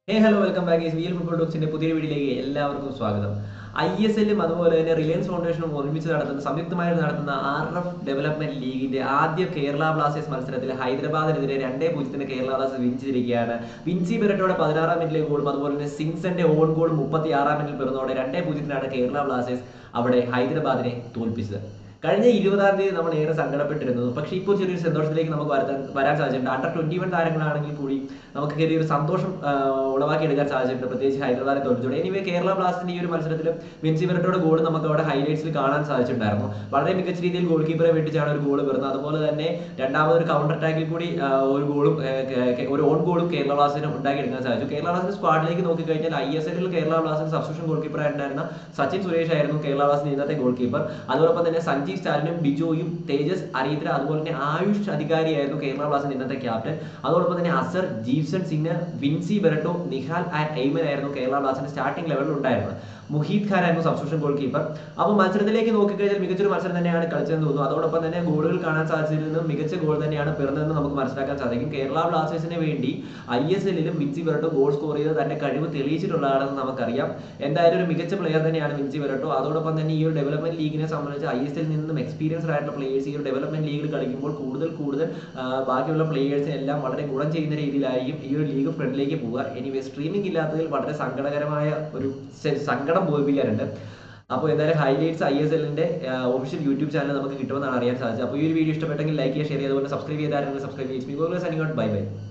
ഹേ hello welcome back V L football ടോക്സിന്റെ പുതിയ വീഡിയോയിലേക്ക് എല്ലാവർക്കും സ്വാഗതം ഐ എസ് എല്ലും അതുപോലെ തന്നെ റിലയൻസ് ഫൗണ്ടേഷനും ഒരുമിച്ച് നടത്തുന്ന സംയുക്തമായി നടത്തുന്ന ആർ എഫ് ഡെവലപ്മെന്റ് ലീഗിന്റെ ആദ്യ കേരള ബ്ലാസ്റ്റേഴ്സ് മത്സരത്തിൽ ഹൈദരാബാദിനെതിരെ രണ്ടേ പൂജ്യത്തിന് കേരള ബ്ലാസ്റ്റേഴ്സ് വിഞ്ചിരിക്കുകയാണ് വിൻസി ബെരട്ടോടെ പതിനാറാം മിനിറ്റിലെ ഗോളും അതുപോലെ തന്നെ സിംഗ്സന്റെ ഓൺ ഗോൾ മുപ്പത്തി ആറാം മിനിറ്റിൽ പിറന്നതോടെ രണ്ടേ പൂജ്യത്തിനാണ് കേരള ബ്ലാസ്റ്റേഴ്സ് അവിടെ ഹൈദരാബാദിനെ തോൽപ്പിച്ചത് കഴിഞ്ഞ ഇരുപതാം തീയതി നമ്മൾ ഏറെ സങ്കടപ്പെട്ടിരുന്നു പക്ഷേ ഇപ്പോൾ ചെറിയൊരു സന്തോഷത്തിലേക്ക് നമുക്ക് വരാൻ വരാൻ സാധിച്ചിട്ടുണ്ട് അണ്ടർ ട്വന്റി വൺ താരങ്ങളാണെങ്കിൽ കൂടി നമുക്ക് ചെറിയൊരു സന്തോഷം ആ, ഉളവാക്കിയെടുക്കാൻ സാധിച്ചിട്ടുണ്ട് പ്രത്യേകിച്ച് ഹൈദരാബാദിനെ തോൽപ്പിച്ചോടെ എനിവേ കേരള ബ്ലാസ്റ്റിന്റെ ഈ ഒരു മത്സരത്തിൽ വിൻസി വെറട്ടോടെ ഗോൾ നമുക്ക് അവിടെ ഹൈലൈറ്റ്സിൽ കാണാൻ സാധിച്ചിട്ടുണ്ടായിരുന്നു വളരെ മികച്ച രീതിയിൽ ഗോൾ കീപ്പറെ വെട്ടിച്ചാണ് ഒരു ഗോൾ വരുന്നത് അതുപോലെ തന്നെ രണ്ടാമതൊരു കൗണ്ടർ അറ്റാക്കിൽ കൂടി ആ, ഒരു ഗോളും ആ, കെ- കെ- ഒരു ഓൺ ഗോളും കേരള ബ്ലാസ്റ്റിന് ഉണ്ടാക്കിയെടുക്കാൻ സാധിച്ചു കേരള ബ്ലാസ്റ്റിന്റെ സ്ക്വാഡിലേക്ക് നോക്കിക്കഴിഞ്ഞാൽ ഐ എസ് എല്ലിൽ കേരള ബ്ലാസ്റ്റിന് സബ്സ്റ്റിറ്റ്യൂഷൻ ഗോൾ കീപ്പർ ആയിട്ടുണ്ടായിരുന്ന സച്ചിൻ സുരേഷ് ആയിരുന്നു കേരള ബ്ലാസ്റ്റിന്റെ ഇന്നത്തെ ഗോൾ കീപ്പർ അതോടൊപ്പം തന്നെ സഞ്ജീവ് സ്റ്റാലിനും ബിജോയും തേജസ് അരീന്ദ്ര അതുപോലെ തന്നെ ആയുഷ് അധികാരിയായിരുന്നു കേരള ബ്ലാസ്റ്റിന്റെ ഇന്നത്തെ ക്യാപ്റ്റൻ അതോടൊപ്പം തന്നെ അസർ ജീവ്സൺ സിംഗ് വിൻസി ബെറട്ടോ നിഹാൽ ആൻഡ് എയ്മൻ ആയിരുന്നു കേരള ബ്ലാസ്റ്റിന്റെ സ്റ്റാർട്ടിംഗ് ലെവലിൽ ഉണ്ടായിരുന്നത് മുഹീദ് ഖാൻ ആയിരുന്നു സബ്സ്റ്റിറ്റ്യൂഷൻ ഗോൾ കീപ്പർ അപ്പോൾ മത്സരത്തിലേക്ക് നോക്കിക്കഴിഞ്ഞാൽ മികച്ചൊരു മത്സരം തന്നെയാണ് കളിച്ചതെന്ന് തോന്നുന്നു അതോടൊപ്പം തന്നെ ഗോളുകൾ കാണാൻ സാധിച്ചിരുന്നത് മികച്ച ഗോൾ തന്നെയാണ് പിറന്നതെന്ന് നമുക്ക് മനസ്സിലാക്കാൻ സാധിക്കും കേരള ബ്ലാസ്റ്റേഴ്സിന് വേണ്ടി ഐ എസ് എല്ലിലും വിൻസി ബെറട്ടോ ഗോൾ സ്കോർ ചെയ്ത് തന്റെ കഴിവ് തെളിയിച്ചിട്ടുള്ളതാണെന്ന് നമുക്കറിയാം എന്തായാലും ഒരു മികച്ച പ്ലെയർ തന്നെയാണ് വിൻസി ബെറട്ടോ അതോടൊപ്പം തന്നെ ഈ ഒരു ഡെവലപ്മെന്റ് ലീഗിനെ സംബന്ധിച്ച് ഐ എസ് എല്ലിൽ നിന്നും എക്സ്പീരിയൻസ്ഡ് ആയിട്ടുള്ള പ്ലേയേഴ്സ് ഈ ഒരു ഡെവലപ്മെന്റ് ലീഗിൽ കളിക്കുമ്പോൾ കൂടുതൽ കൂടുതൽ ആ, ബാക്കിയുള്ള പ്ലേയേഴ്സിനെ എല്ലാം വളരെ ഗുണം ചെയ്യുന്ന രീതിയിലായിരിക്കും ഈ ഒരു ലീഗ് ഫ്രണ്ടിലേക്ക് പോവുക എനിവേ സ്ട്രീമിംഗ് ഇല്ലാത്തതിൽ വളരെ സങ്കടകരമായ ഒരു സെ- സങ്കടം ബോധിപ്പിക്കാറുണ്ട് അപ്പോൾ എന്തായാലും ഹൈലൈറ്റ്സ് ഐ എസ് എല്ലിന്റെ ഒഫീഷ്യൽ യൂട്യൂബ് ചാനൽ നമുക്ക് കിട്ടുമെന്നാണ് അറിയാൻ സാധിച്ചത് അപ്പോൾ ഈ ഒരു വീഡിയോ ഇഷ്ടപ്പെട്ടെങ്കിൽ ലൈക്ക് ചെയ്യുക ഷെയർ ചെയ്യുക അതുപോലെ സബ്സ്ക്രൈബ് ചെയ്താൽ സബ്സ്ക്രൈബ് ചെയ്യുക ബൈ ബൈ